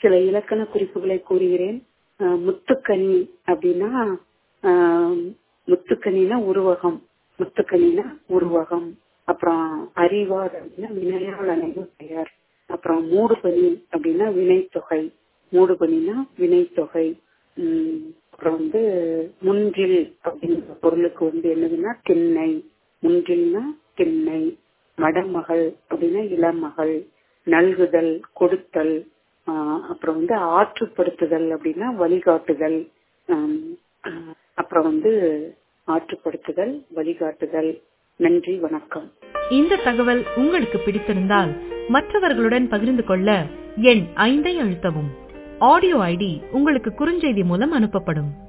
சில இலக்கண குறிப்புகளை கூறுகிறேன் அஹ், முத்துக்கனி அப்படின்னா அஹ், முத்துக்கனினா உருவகம் முத்துக்கனினா உருவகம் அப்புறம் அறிவார் அப்படின்னா வினையால் அணைவு பெயர் அப்புறம் மூடுபனி அப்படின்னா வினைத்தொகை மூடுபனினா வினைத்தொகை உம் அப்புறம் வந்து முன்றில் அப்படிங்கிற பொருளுக்கு வந்து என்னதுன்னா திண்ணை முன்றில்னா திண்ணை மடமகள் அப்படின்னா இளமகள் நல்குதல் கொடுத்தல் ஆஹ் அப்புறம் வந்து ஆற்றுப்படுத்துதல் அப்படின்னா வழிகாட்டுதல் ஆம், ஆஹ் அப்புறம் வந்து ஆற்றுப்படுத்துதல் வழிகாட்டுதல் நன்றி வணக்கம் இந்த தகவல் உங்களுக்கு பிடித்திருந்தால் மற்றவர்களுடன் பகிர்ந்து கொள்ள எண் ஐந்தை அழுத்தவும் ஆடியோ ஐடி உங்களுக்கு குறுஞ்செய்தி மூலம் அனுப்பப்படும்